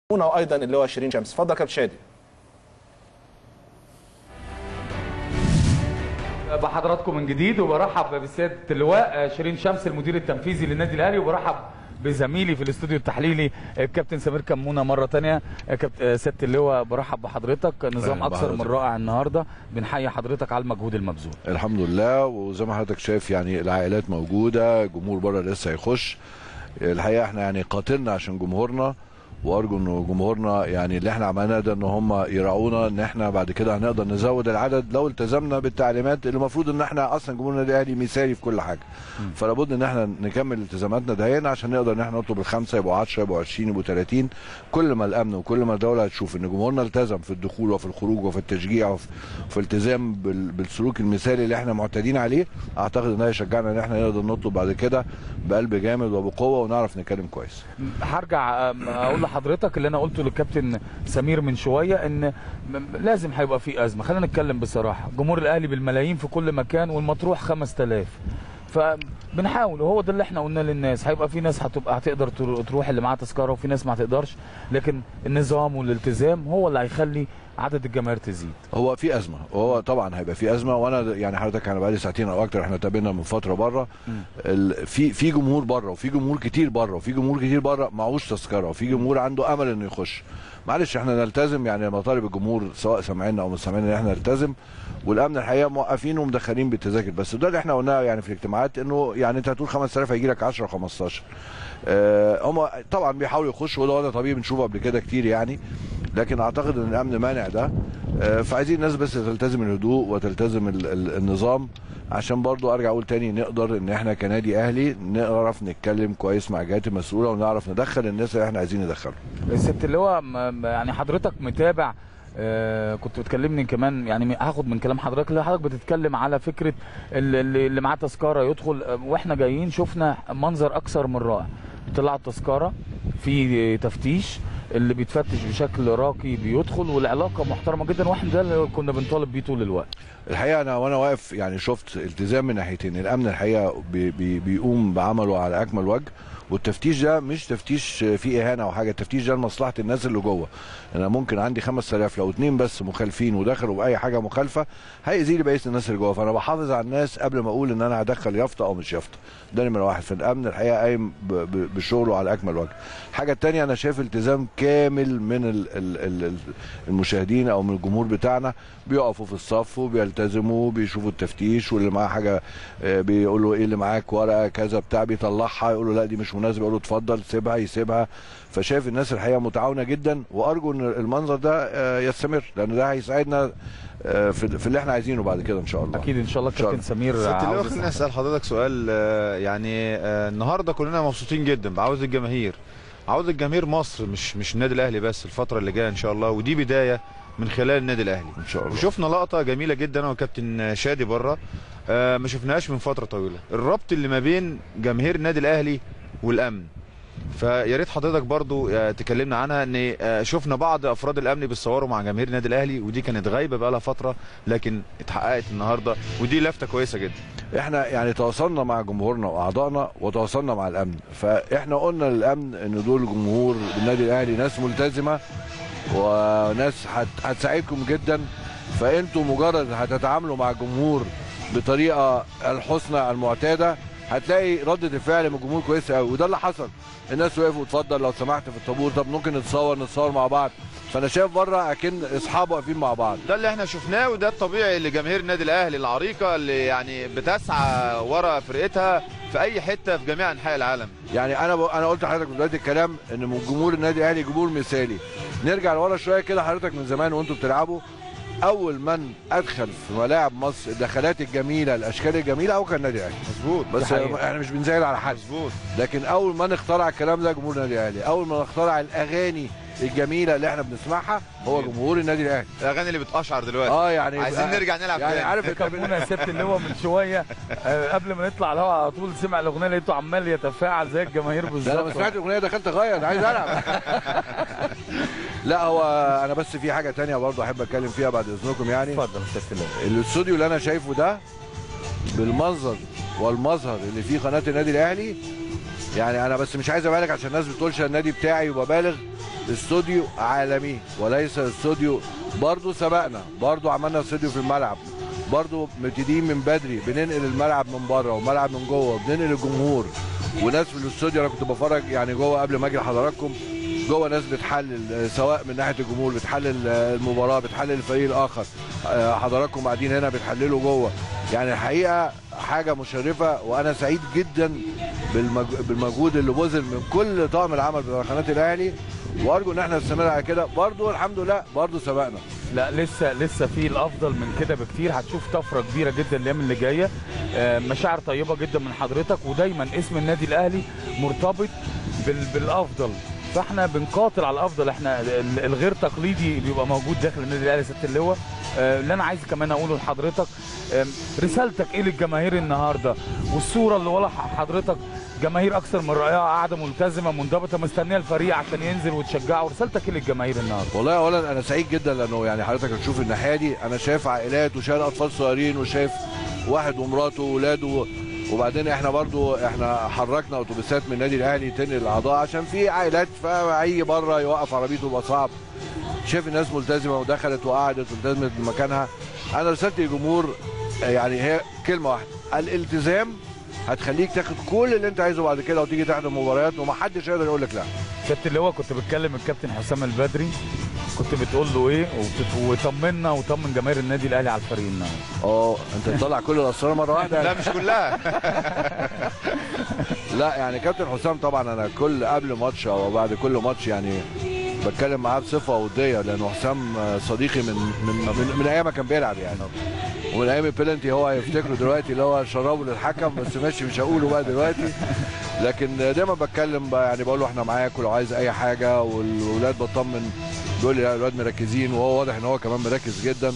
وايضا اللي هو شيرين شمس اتفضل يا كابتن شادي بحضراتكم من جديد وبرحب بسياده اللواء شيرين شمس المدير التنفيذي للنادي الاهلي وبرحب بزميلي في الاستوديو التحليلي الكابتن سمير كمونه مره ثانيه كابتن سياده اللواء برحب بحضرتك نظام أهلا اكثر من بحضرتك. رائع النهارده بنحيي حضرتك على المجهود المبذول الحمد لله وزي ما حضرتك شايف يعني العائلات موجوده جمهور بره لسه هيخش الحقيقه احنا يعني قاتلنا عشان جمهورنا وارجو ان جمهورنا يعني اللي احنا عملناه ده ان هم يراعونا ان احنا بعد كده هنقدر نزود العدد لو التزمنا بالتعليمات اللي المفروض ان احنا اصلا جمهور النادي الاهلي مثالي في كل حاجه فلا بد ان احنا نكمل التزاماتنا دهينا عشان نقدر ان احنا نطلب الخمسه يبقوا 10 يبقوا 20 يبقوا 30 كل ما الامن وكل ما الدوله هتشوف ان جمهورنا التزم في الدخول وفي الخروج وفي التشجيع وفي, وفي التزام بال- بالسلوك المثالي اللي احنا معتادين عليه اعتقد ان ده يشجعنا ان احنا نقدر نطلب بعد كده بقلب جامد وبقوه ونعرف نتكلم كويس هرجع أم، اقول لحضرتك اللي انا قلته للكابتن سمير من شويه ان م- لازم هيبقى في ازمه خلينا نتكلم بصراحه جمهور الاهلي بالملايين في كل مكان والمطروح 5000 فبنحاول وهو ده اللي احنا قلناه للناس هيبقى في ناس هتبقى هتقدر تر- تروح اللي معاها تذكره وفي ناس ما هتقدرش لكن النظام والالتزام هو اللي هيخلي عدد الجماهير تزيد هو في ازمه وهو طبعا هيبقى في ازمه وانا يعني حضرتك انا بقالي ساعتين او اكتر احنا تقابلنا من فتره بره ال- في في جمهور بره وفي جمهور كتير بره وفي جمهور كتير بره معهوش تذكره وفي جمهور عنده امل انه يخش معلش احنا نلتزم يعني مطالب الجمهور سواء سامعيننا او مش سامعيننا ان احنا نلتزم والامن الحقيقه موقفين ومدخلين بالتذاكر بس ده اللي احنا قلناه يعني في الاجتماعات انه يعني انت هتقول 5000 هيجي لك 10 15 آه هم طبعا بيحاولوا يخشوا وده وضع طبيعي بنشوفه قبل كده كتير يعني لكن اعتقد ان الامن مانع ده آه، فعايزين الناس بس تلتزم الهدوء وتلتزم ال- ال- النظام عشان برضو ارجع اقول تاني نقدر ان احنا كنادي اهلي نعرف نتكلم كويس مع الجهات المسؤوله ونعرف ندخل الناس اللي احنا عايزين ندخلهم ست اللواء م- م- يعني حضرتك متابع آه كنت بتكلمني كمان يعني هاخد من كلام حضرتك اللي حضرتك بتتكلم على فكره اللي, اللي اللي معاه تذكره يدخل آه، واحنا جايين شفنا منظر اكثر من رائع طلع التذكره في تفتيش اللي بيتفتش بشكل راقي بيدخل والعلاقه محترمه جدا واحنا ده اللي كنا بنطالب بيه طول الوقت الحقيقه انا وانا واقف يعني شفت التزام من ناحيتين الامن الحقيقه بي بي بيقوم بعمله على اكمل وجه والتفتيش ده مش تفتيش فيه اهانه او حاجه التفتيش ده لمصلحه الناس اللي جوه انا ممكن عندي 5000 لو اتنين بس مخالفين ودخلوا باي حاجه مخالفه هيأذي لي بقيه الناس اللي جوه فانا بحافظ على الناس قبل ما اقول ان انا هدخل يافطه او مش يافطه ده نمره واحد فالامن الحقيقه قايم ب- ب- بشغله على اكمل وجه الحاجه الثانيه انا شايف التزام كامل من ال ال ال ال- المشاهدين او من الجمهور بتاعنا بيقفوا في الصف وبيلتزموا بيشوفوا التفتيش واللي معاه حاجه آه، بيقولوا ايه اللي معاك ورقه كذا بتاع بيطلعها يقولوا لا دي مش مناسبه يقولوا اتفضل سيبها يسيبها فشايف الناس الحقيقه متعاونه جدا وارجو ان المنظر ده آه، يستمر لان ده هيساعدنا آه، في في اللي احنا عايزينه بعد كده ان شاء الله اكيد ان شاء الله إن شاء كابتن سمير ست اللواء عاوز خليني يسأل. اسال حضرتك سؤال آه، يعني آه، النهارده كلنا مبسوطين جدا بعاوز الجماهير عاوز الجماهير مصر مش مش النادي الاهلي بس الفتره اللي جايه ان شاء الله ودي بدايه من خلال النادي الاهلي ان شاء الله وشفنا لقطه جميله جدا انا وكابتن شادي بره آه، ما شفناهاش من فتره طويله الربط اللي ما بين جماهير النادي الاهلي والامن فيا ريت حضرتك برضو آه، تكلمنا عنها ان آه، شفنا بعض افراد الامن بيتصوروا مع جماهير النادي الاهلي ودي كانت غايبه بقى لها فتره لكن اتحققت النهارده ودي لفته كويسه جدا احنا يعني تواصلنا مع جمهورنا واعضائنا وتواصلنا مع الامن فاحنا قلنا للامن ان دول جمهور النادي الاهلي ناس ملتزمه وناس هت- هتساعدكم جدا فانتوا مجرد هتتعاملوا مع الجمهور بطريقه الحسنى المعتاده هتلاقي ردة الفعل من الجمهور كويسه قوي وده اللي حصل الناس وقفوا اتفضل لو سمحت في الطابور طب ممكن نتصور نتصور مع بعض فانا شايف بره اكن اصحاب واقفين مع بعض ده اللي احنا شفناه وده الطبيعي لجماهير النادي الاهلي العريقه اللي يعني بتسعى ورا فرقتها في اي حته في جميع انحاء العالم يعني انا ب... انا قلت لحضرتك في بدايه الكلام ان من جمهور النادي الاهلي جمهور مثالي نرجع لورا شويه كده حضرتك من زمان وانتوا بتلعبوا اول من ادخل في ملاعب مصر الدخلات الجميله الاشكال الجميله هو كان النادي الاهلي مظبوط بس دي حقيقة. احنا مش بنزعل على حد مظبوط لكن اول من اخترع الكلام ده جمهور النادي الاهلي اول من اخترع الاغاني الجميله اللي احنا بنسمعها هو جمهور النادي الاهلي الاغاني اللي بتقشعر دلوقتي اه يعني عايزين نرجع نلعب يعني تاني. عارف انت كابونا يا ست اللواء من شويه آه، قبل ما نطلع الهواء على طول سمع الاغنيه لقيته عمال يتفاعل زي الجماهير لا انا بالظبط ما سمعت الاغنيه دخلت اغير انا عايز العب لا هو انا بس في حاجه تانية برضه احب اتكلم فيها بعد اذنكم يعني اتفضل يا ست اللواء الاستوديو اللي انا شايفه ده بالمنظر والمظهر اللي فيه قناه النادي الاهلي يعني انا بس مش عايز ابالغ عشان الناس بتقولش النادي بتاعي وببالغ استوديو عالمي وليس استوديو برضو سبقنا برضو عملنا استوديو في الملعب برضو مبتدئين من بدري بننقل الملعب من بره وملعب من جوه بننقل الجمهور وناس في الاستوديو انا كنت بفرج يعني جوه قبل ما اجي لحضراتكم جوه ناس بتحلل آه، سواء من ناحيه الجمهور بتحلل آه، المباراه بتحلل الفريق الاخر آه، حضراتكم قاعدين هنا بتحللوا جوه يعني الحقيقه حاجه مشرفه وانا سعيد جدا بالمج- بالمجهود اللي بذل من كل طاقم العمل بتاع قناه الاهلي وارجو ان احنا نستمر على كده برضو الحمد لله برضو سبقنا لا لسه لسه في الافضل من كده بكتير هتشوف طفره كبيره جدا الايام اللي جايه آه، مشاعر طيبه جدا من حضرتك ودايما اسم النادي الاهلي مرتبط بال- بالافضل فاحنا بنقاتل على الافضل احنا ال- الغير تقليدي بيبقى موجود داخل النادي الاهلي ست اللواء آه، اللي انا عايز كمان اقوله لحضرتك آم، رسالتك ايه للجماهير النهارده والصوره اللي ورا حضرتك جماهير اكثر من رائعه قاعده ملتزمه منضبطه مستنيه الفريق عشان ينزل وتشجعه رسالتك ايه للجماهير النهارده والله اولا انا سعيد جدا لانه يعني حضرتك هتشوف الناحيه دي انا شايف عائلات وشايف اطفال صغيرين وشايف واحد ومراته واولاده وبعدين احنا برضو احنا حركنا اتوبيسات من النادي الاهلي تنقل الاعضاء عشان في عائلات فهيجي بره يوقف عربيته يبقى صعب شايف الناس ملتزمه ودخلت وقعدت والتزمت بمكانها انا رسالتي للجمهور يعني هي كلمه واحده الالتزام هتخليك تاخد كل اللي انت عايزه بعد كده وتيجي تحضر مباريات ومحدش يقدر يقول لك لا سياده اللواء كنت بتكلم الكابتن حسام البدري كنت بتقول له ايه وبت- وطمنا وطمن جماهير النادي الاهلي على الفريق النهارده اه انت تطلع كل الاسرار مره واحده لا مش كلها لا يعني كابتن حسام طبعا انا كل قبل ماتش او بعد كل ماتش يعني بتكلم معاه بصفه وديه لانه حسام صديقي من من من, من ايام ما كان بيلعب يعني ومن ايام البلنتي هو هيفتكره دلوقتي اللي هو شربه للحكم بس ماشي مش هقوله بقى دلوقتي لكن دايما بتكلم بقى يعني بقول له احنا معاك ولو عايز اي حاجه والولاد بطمن بيقول لي لا الولاد مركزين وهو واضح ان هو كمان مركز جدا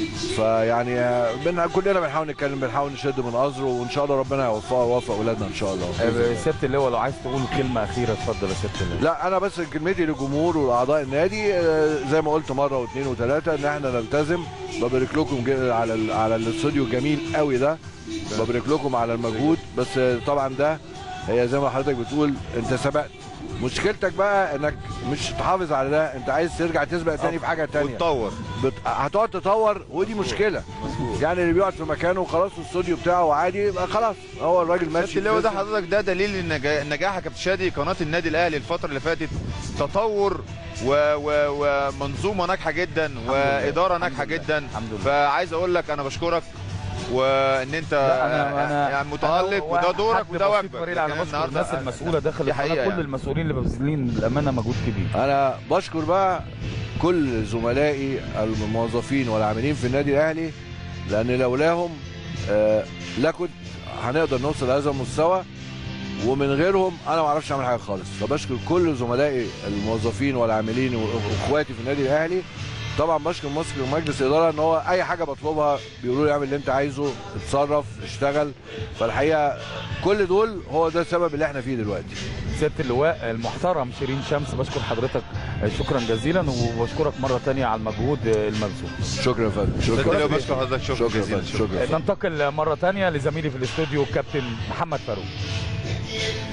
فيعني بن كلنا بنحاول نتكلم بنحاول نشد من قصره وان شاء الله ربنا يوفقه ويوفق اولادنا ان شاء الله آه، سياده اللواء لو عايز تقول كلمه اخيره اتفضل يا سياده اللواء لا انا بس كلمتي للجمهور واعضاء النادي آه، زي ما قلت مره واثنين وثلاثه ان احنا نلتزم ببارك لكم ج- على ال- على الاستوديو الجميل قوي ده ببارك لكم على المجهود بس آه، طبعا ده هي زي ما حضرتك بتقول انت سبقت مشكلتك بقى انك مش تحافظ على ده انت عايز ترجع تسبق تاني في حاجه تانية وتطور بت... هتقعد تطور ودي مشكله يعني اللي بيقعد في مكانه وخلاص الاستوديو بتاعه عادي يبقى خلاص هو الراجل ماشي ماشي اللي هو ده بس- حضرتك ده دليل النجاح نجاح يا كابتن شادي قناه النادي الاهلي الفتره اللي فاتت تطور و... و... ومنظومه ناجحه جدا واداره ناجحه جدا الحمد لله. فعايز اقول لك انا بشكرك وان انت لا، انا انا يعني متالق أنا وده دورك حد وده بسيط واجبك فريق على لكن بشكر النهاردة- الناس المسؤوله داخل دي القناه حقيقة كل يعني. المسؤولين اللي باذلين الامانه مجهود كبير انا بشكر بقى كل زملائي الموظفين والعاملين في النادي الاهلي لان لولاهم آه، لا كنت هنقدر نوصل لهذا المستوى ومن غيرهم انا ما اعرفش اعمل حاجه خالص فبشكر كل زملائي الموظفين والعاملين واخواتي في النادي الاهلي طبعا بشكر مصر مجلس الاداره ان هو اي حاجه بطلبها بيقولوا لي اعمل اللي انت عايزه اتصرف اشتغل فالحقيقه كل دول هو ده السبب اللي احنا فيه دلوقتي سياده اللواء المحترم شيرين شمس بشكر حضرتك شكرا جزيلا وبشكرك مره تانية على المجهود المبذول شكرا يا فندم شكرا شكرا بشكر حضرتك شكرا شكرا يا جزيلا فندم شكرا ننتقل مره تانية لزميلي في الاستوديو كابتن محمد فاروق